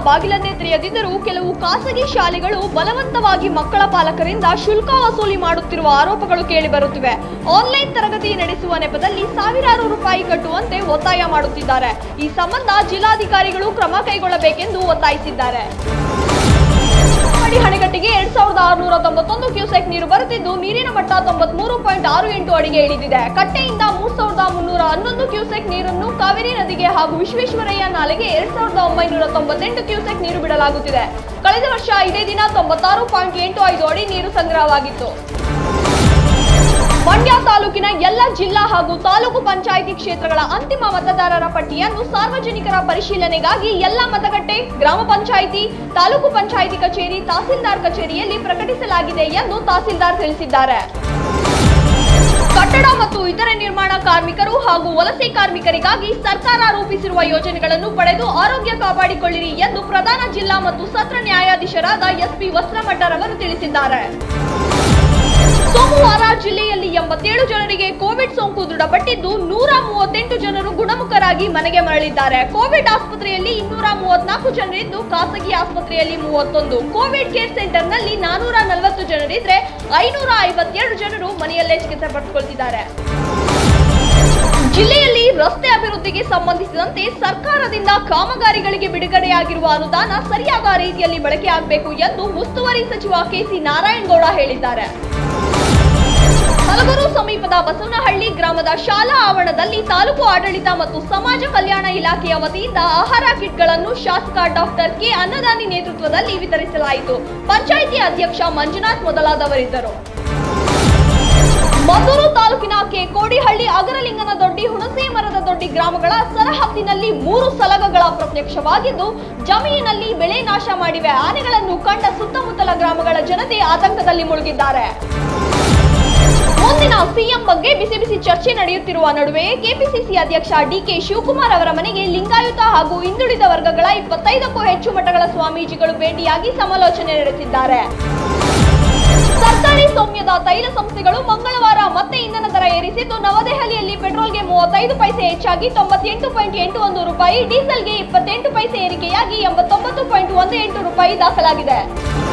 ಬಾಗಿಲನ್ನೇ ತೆರೆಯದಿದ್ದರೂ ಕೆಲವು ಖಾಸಗಿ ಶಾಲೆಗಳು ಬಲವಂತವಾಗಿ ಮಕ್ಕಳ ಪಾಲಕರಿಂದ ಶುಲ್ಕ ವಸೂಲಿ ಮಾಡುತ್ತಿರುವ ಆರೋಪಗಳು ಕೇಳಿಬರುತ್ತಿವೆ ಆನ್ಲೈನ್ ತರಗತಿ ನಡೆಸುವ ನೆಪದಲ್ಲಿ ಸಾವಿರಾರು ರೂಪಾಯಿ ಕಟ್ಟುವಂತೆ ಒತ್ತಾಯ ಮಾಡುತ್ತಿದ್ದಾರೆ ಈ ಸಂಬಂಧ ಜಿಲ್ಲಾಧಿಕಾರಿಗಳು ಕ್ರಮ ಕೈಗೊಳ್ಳಬೇಕೆಂದು ಒತ್ತಾಯಿಸಿದ್ದಾರೆ ಅಡಿ ಹಣೆಕಟ್ಟಿಗೆ ಎರಡ್ ಸಾವಿರದ ಆರುನೂರ ತೊಂಬತ್ತೊಂದು ಕ್ಯೂಸೆಕ್ ನೀರು ಬರುತ್ತಿದ್ದು ನೀರಿನ ಮಟ್ಟ ತೊಂಬತ್ಮೂರು ಪಾಯಿಂಟ್ ಆರು ಎಂಟು ಅಡಿಗೆ ಇಳಿದಿದೆ ಕಟ್ಟೆಯಿಂದ ಮೂರ್ ಸಾವಿರದ ಮುನ್ನೂರ ಹನ್ನೊಂದು ಕ್ಯೂಸೆಕ್ ನೀರನ್ನು ಕಾವೇರಿ ನದಿಗೆ ಹಾಗೂ ವಿಶ್ವೇಶ್ವರಯ್ಯ ನಾಲೆಗೆ ಎರಡ್ ಸಾವಿರದ ಒಂಬೈನೂರ ತೊಂಬತ್ತೆಂಟು ಕ್ಯೂಸೆಕ್ ನೀರು ಬಿಡಲಾಗುತ್ತಿದೆ ಕಳೆದ ವರ್ಷ ಇದೇ ದಿನ ತೊಂಬತ್ತಾರು ಪಾಯಿಂಟ್ ಎಂಟು ಐದು ಅಡಿ ನೀರು ಸಂಗ್ರಹವಾಗಿತ್ತು ಮಂಡ್ಯ ತಾಲೂಕಿನ ಎಲ್ಲ ಜಿಲ್ಲಾ ಹಾಗೂ ತಾಲೂಕು ಪಂಚಾಯಿತಿ ಕ್ಷೇತ್ರಗಳ ಅಂತಿಮ ಮತದಾರರ ಪಟ್ಟಿಯನ್ನು ಸಾರ್ವಜನಿಕರ ಪರಿಶೀಲನೆಗಾಗಿ ಎಲ್ಲ ಮತಗಟ್ಟೆ ಗ್ರಾಮ ಪಂಚಾಯಿತಿ ತಾಲೂಕು ಪಂಚಾಯಿತಿ ಕಚೇರಿ ತಹಸೀಲ್ದಾರ್ ಕಚೇರಿಯಲ್ಲಿ ಪ್ರಕಟಿಸಲಾಗಿದೆ ಎಂದು ತಹಸೀಲ್ದಾರ್ ತಿಳಿಸಿದ್ದಾರೆ ಕಟ್ಟಡ ಮತ್ತು ಇತರೆ ನಿರ್ಮಾಣ ಕಾರ್ಮಿಕರು ಹಾಗೂ ವಲಸೆ ಕಾರ್ಮಿಕರಿಗಾಗಿ ಸರ್ಕಾರ ರೂಪಿಸಿರುವ ಯೋಜನೆಗಳನ್ನು ಪಡೆದು ಆರೋಗ್ಯ ಕಾಪಾಡಿಕೊಳ್ಳಿರಿ ಎಂದು ಪ್ರಧಾನ ಜಿಲ್ಲಾ ಮತ್ತು ಸತ್ರ ನ್ಯಾಯಾಧೀಶರಾದ ಎಸ್ಪಿ ವಸ್ತ್ರಮಠರವರು ತಿಳಿಸಿದ್ದಾರೆ ಸೋಮವಾರ ಜಿಲ್ಲೆಯಲ್ಲಿ ಎಂಬತ್ತೇಳು ಜನರಿಗೆ ಕೋವಿಡ್ ಸೋಂಕು ದೃಢಪಟ್ಟಿದ್ದು ನೂರ ಮೂವತ್ತೆಂಟು ಜನರು ಗುಣಮುಖರಾಗಿ ಮನೆಗೆ ಮರಳಿದ್ದಾರೆ ಕೋವಿಡ್ ಆಸ್ಪತ್ರೆಯಲ್ಲಿ ಇನ್ನೂರ ಮೂವತ್ನಾಲ್ಕು ಜನರಿದ್ದು ಖಾಸಗಿ ಆಸ್ಪತ್ರೆಯಲ್ಲಿ ಮೂವತ್ತೊಂದು ಕೋವಿಡ್ ಕೇರ್ ಸೆಂಟರ್ನಲ್ಲಿ ನಾನೂರ ನಲವತ್ತು ಜನರಿದ್ರೆ ಐನೂರ ಐವತ್ತೆರಡು ಜನರು ಮನೆಯಲ್ಲೇ ಚಿಕಿತ್ಸೆ ಪಡೆದುಕೊಳ್ತಿದ್ದಾರೆ ಜಿಲ್ಲೆಯಲ್ಲಿ ರಸ್ತೆ ಅಭಿವೃದ್ಧಿಗೆ ಸಂಬಂಧಿಸಿದಂತೆ ಸರ್ಕಾರದಿಂದ ಕಾಮಗಾರಿಗಳಿಗೆ ಬಿಡುಗಡೆಯಾಗಿರುವ ಅನುದಾನ ಸರಿಯಾದ ರೀತಿಯಲ್ಲಿ ಬಳಕೆಯಾಗಬೇಕು ಎಂದು ಉಸ್ತುವಾರಿ ಸಚಿವ ಕೆಸಿ ನಾರಾಯಣಗೌಡ ಹೇಳಿದ್ದಾರೆ ಹಲಗೂರು ಸಮೀಪದ ಬಸವನಹಳ್ಳಿ ಗ್ರಾಮದ ಶಾಲಾ ಆವರಣದಲ್ಲಿ ತಾಲೂಕು ಆಡಳಿತ ಮತ್ತು ಸಮಾಜ ಕಲ್ಯಾಣ ಇಲಾಖೆಯ ವತಿಯಿಂದ ಆಹಾರ ಕಿಟ್ಗಳನ್ನು ಶಾಸಕ ಡಾಕ್ಟರ್ ಕೆ ಅನ್ನದಾನಿ ನೇತೃತ್ವದಲ್ಲಿ ವಿತರಿಸಲಾಯಿತು ಪಂಚಾಯಿತಿ ಅಧ್ಯಕ್ಷ ಮಂಜುನಾಥ್ ಮೊದಲಾದವರಿದ್ದರು ಮದ್ದೂರು ತಾಲೂಕಿನ ಕೆ ಕೋಡಿಹಳ್ಳಿ ಅಗರಲಿಂಗನ ದೊಡ್ಡಿ ಹುಣಸೆ ಮರದ ದೊಡ್ಡಿ ಗ್ರಾಮಗಳ ಸರಹದ್ದಿನಲ್ಲಿ ಮೂರು ಸಲಗಗಳ ಪ್ರತ್ಯಕ್ಷವಾಗಿದ್ದು ಜಮೀನಿನಲ್ಲಿ ಬೆಳೆ ನಾಶ ಮಾಡಿವೆ ಆನೆಗಳನ್ನು ಕಂಡ ಸುತ್ತಮುತ್ತಲ ಗ್ರಾಮಗಳ ಜನತೆ ಆತಂಕದಲ್ಲಿ ಮುಳುಗಿದ್ದಾರೆ ಮುಂದಿನ ಸಿಎಂ ಬಗ್ಗೆ ಬಿಸಿ ಬಿಸಿ ಚರ್ಚೆ ನಡೆಯುತ್ತಿರುವ ನಡುವೆ ಕೆಪಿಸಿಸಿ ಅಧ್ಯಕ್ಷ ಡಿಕೆ ಶಿವಕುಮಾರ್ ಅವರ ಮನೆಗೆ ಲಿಂಗಾಯತ ಹಾಗೂ ಹಿಂದುಳಿದ ವರ್ಗಗಳ ಇಪ್ಪತ್ತೈದಕ್ಕೂ ಹೆಚ್ಚು ಮಠಗಳ ಸ್ವಾಮೀಜಿಗಳು ಭೇಟಿಯಾಗಿ ಸಮಾಲೋಚನೆ ನಡೆಸಿದ್ದಾರೆ ಸರ್ಕಾರಿ ಸೌಮ್ಯದ ತೈಲ ಸಂಸ್ಥೆಗಳು ಮಂಗಳವಾರ ಮತ್ತೆ ಇಂಧನ ದರ ಏರಿಸಿದ್ದು ನವದೆಹಲಿಯಲ್ಲಿ ಪೆಟ್ರೋಲ್ಗೆ ಮೂವತ್ತೈದು ಪೈಸೆ ಹೆಚ್ಚಾಗಿ ತೊಂಬತ್ತೆಂಟು ಪಾಯಿಂಟ್ ಎಂಟು ಒಂದು ರೂಪಾಯಿ ಡೀಸೆಲ್ಗೆ ಇಪ್ಪತ್ತೆಂಟು ಪೈಸೆ ಏರಿಕೆಯಾಗಿ ಎಂಬತ್ತೊಂಬತ್ತು ಪಾಯಿಂಟ್ ಒಂದು ಎಂಟು ರೂಪಾಯಿ ದಾಖಲಾಗಿದೆ